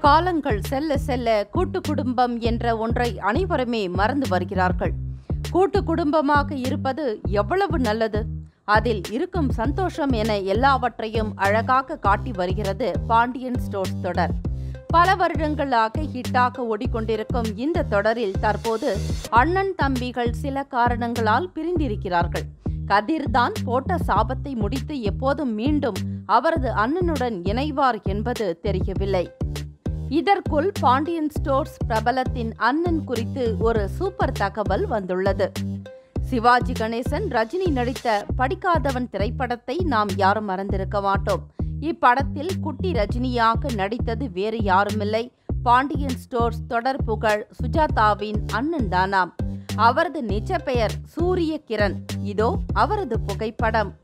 காலங்கள் செல்ல செல்ல கூட்டு குடும்பம் என்ற ஒன்றை அனைவருமே மறந்து வருகிறார்கள் கூட்டு குடும்பமாக இருப்பது எவ்வளவு நல்லது அதில் இருக்கும் சந்தோஷம் என எல்லாவற்றையும் அழகாக காட்டி வருகிறது பாண்டியன் ஸ்டோர்ஸ் தொடர் பல வருடங்களாக ஹிட்டாக ஓடிக்கொண்டிருக்கும் இந்த தொடரில் தற்போது அண்ணன் தம்பிகள் சில காரணங்களால் பிரிந்திருக்கிறார்கள் கதிர் தான் போட்ட சாபத்தை முடித்து எப்போதும் மீண்டும் அவரது அண்ணனுடன் இணைவார் என்பது தெரியவில்லை இதற்குள் பாண்டியன் ஸ்டோர்ஸ் பிரபலத்தின் அண்ணன் குறித்து ஒரு சூப்பர் தகவல் வந்துள்ளது சிவாஜி கணேசன் ரஜினி நடித்த படிக்காதவன் திரைப்படத்தை நாம் யாரும் மறந்திருக்க மாட்டோம் இப்படத்தில் குட்டி ரஜினியாக நடித்தது வேறு யாருமில்லை பாண்டியன் ஸ்டோர்ஸ் தொடர் புகழ் சுஜாதாவின் அண்ணன் தானாம் அவரது நிஜ பெயர் சூரிய கிரண் இதோ அவரது புகைப்படம்